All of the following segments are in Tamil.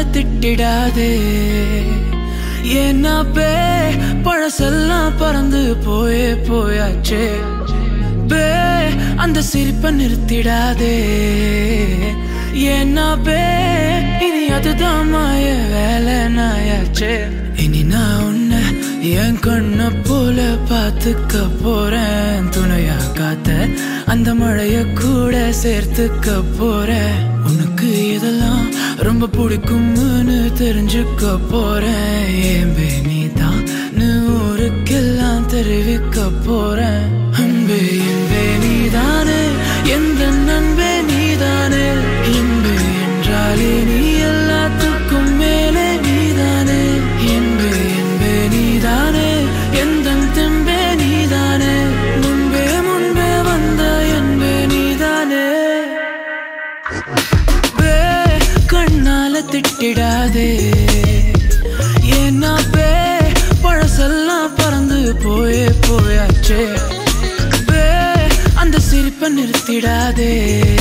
திட்டிடாதே ஏன்னா பே பழசெல்லாம் பறந்து போயே போயாச்சே பே அந்த சிரிப்பை நிறுத்திடாதே ஏன்னா பே இனி அதுதான் மாய வேலை நாயாச்சே இனி நான் உன்னை என் கண்ண போல பார்த்துக்க போறேன் துணையா காத்த அந்த மழைய கூட சேர்த்துக்க போறேன் உனக்கு இதெல்லாம் ரொம்ப பிடிக்கும்னு தெரிஞ்சுக்க போறேன் ஏம்பே நீ தான் ஊருக்கெல்லாம் தெரிவிக்க போறேன் அன்பே என்பே நீதானே எந்த நண்பே நீதானே என்பே என்றாலே நீ எல்லாத்துக்கும் மேலே நீதானே என்பே என்பே நீதானே எந்த தெம்பே நீதானே முன்பே முன்பே வந்த என்பே நீதானே பே கண்ணால திட்டிடாதே ஏன்னா பே பழசெல்லாம் பறந்து போயே போயாச்சே பே அந்த சிரிப்பை நிறுத்திடாதே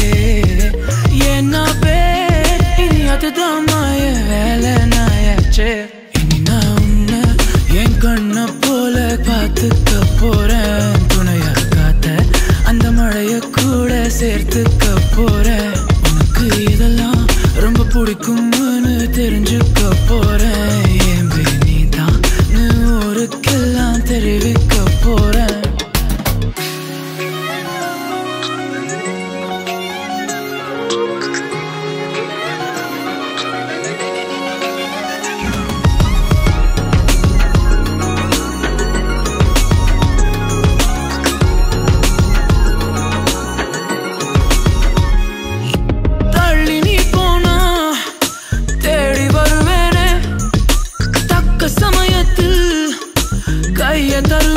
ஏன்னா பே இனி அதுதான் மாய வேலை நாயாச்சே இனி நான் உன்னை என் கண்ண போல பார்த்துக்க போறேன் துணையா காத்த அந்த மழைய கூட சேர்த்துக்க போறேன் உனக்கு இதெல்லாம் ரொம்ப பிடிக்கும்னு தெரிஞ்சுக்க போறேன் ஏம்பே நீ தான் ஊருக்கெல்லாம் தெரிவிக்க போறேன் தள்ளி நீ போனா தேடி வருவேனே தக்க சமயத்தில் கைய தரு